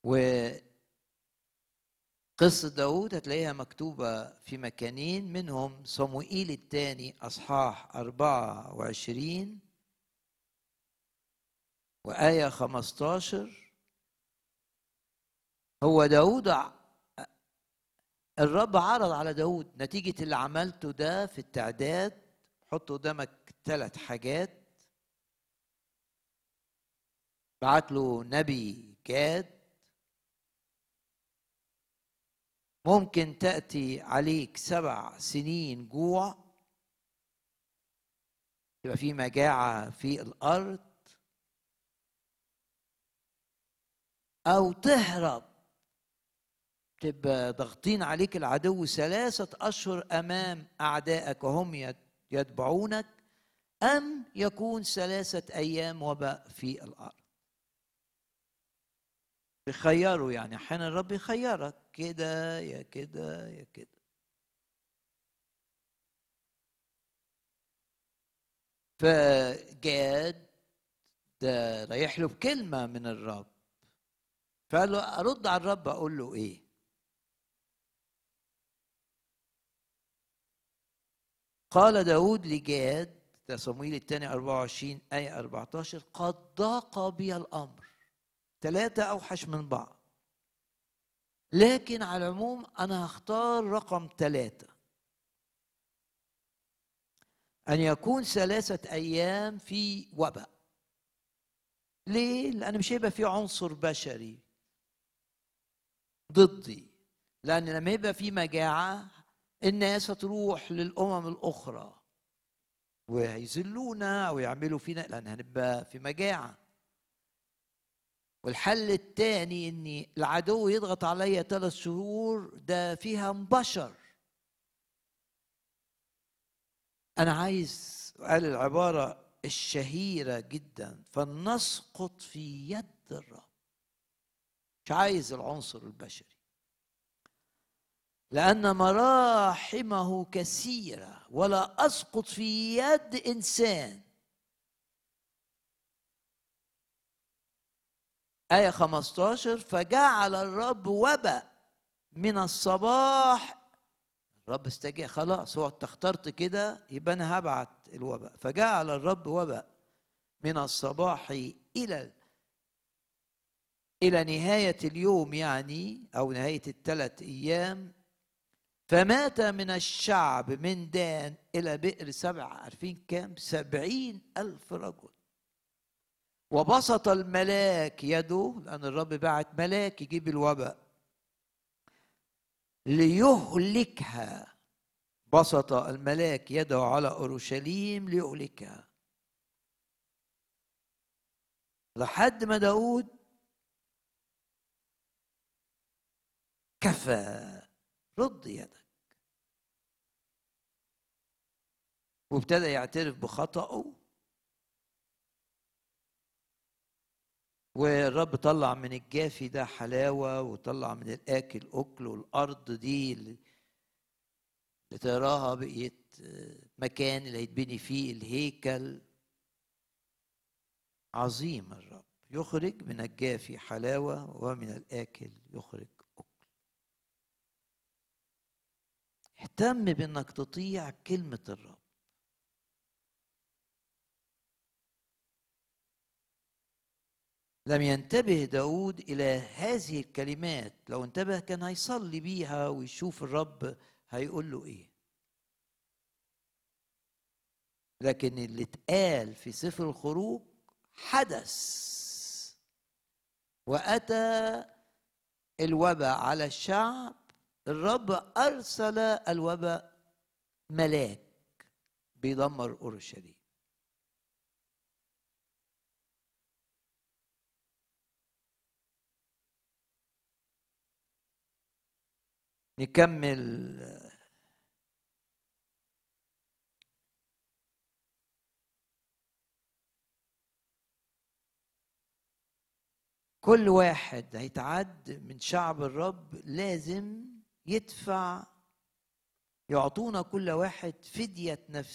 قصة داود هتلاقيها مكتوبة في مكانين منهم صموئيل الثاني أصحاح أربعة وعشرين وآية خمستاشر هو داود الرب عرض على داود نتيجة اللي عملته ده في التعداد حط قدامك ثلاث حاجات بعت له نبي جاد ممكن تأتي عليك سبع سنين جوع يبقى في مجاعة في الأرض أو تهرب تبقى ضاغطين عليك العدو ثلاثة أشهر أمام أعدائك وهم يتبعونك أم يكون ثلاثة أيام وباء في الأرض بيخيروا يعني أحيانا الرب يخيرك كده يا كده يا كده فجاد ده رايح له بكلمة من الرب فقال له أرد على الرب أقول له إيه قال داود لجاد ده صمويل الثاني 24 آية 14 قد ضاق بي الأمر ثلاثة أوحش من بعض لكن على العموم أنا هختار رقم ثلاثة أن يكون ثلاثة أيام في وباء ليه؟ لأن مش هيبقى في عنصر بشري ضدي لأن لما يبقى في مجاعة الناس هتروح للأمم الأخرى وهيذلونا أو يعملوا فينا لأن هنبقى في مجاعة والحل الثاني ان العدو يضغط عليا ثلاث شهور ده فيها بشر انا عايز قال العباره الشهيره جدا فلنسقط في يد الرب مش عايز العنصر البشري لأن مراحمه كثيرة ولا أسقط في يد إنسان آية 15 فجعل الرب وباء من الصباح الرب استجاء خلاص هو انت اخترت كده يبقى انا هبعت الوباء فجعل الرب وباء من الصباح الى الى نهايه اليوم يعني او نهايه الثلاث ايام فمات من الشعب من دان الى بئر سبع عارفين كام سبعين الف رجل وبسط الملاك يده لأن الرب بعت ملاك يجيب الوباء ليهلكها بسط الملاك يده على أورشليم ليهلكها لحد ما داود كفى رد يدك وابتدى يعترف بخطأه والرب طلع من الجافي ده حلاوة وطلع من الآكل أكل والأرض دي اللي تراها بقيت مكان اللي هيتبني فيه الهيكل عظيم الرب يخرج من الجافي حلاوة ومن الآكل يخرج أكل اهتم بأنك تطيع كلمة الرب لم ينتبه داود إلى هذه الكلمات لو انتبه كان هيصلي بيها ويشوف الرب هيقول له إيه لكن اللي اتقال في سفر الخروج حدث وأتى الوباء على الشعب الرب أرسل الوباء ملاك بيدمر أورشليم نكمل كل واحد هيتعد من شعب الرب لازم يدفع يعطونا كل واحد فدية نفس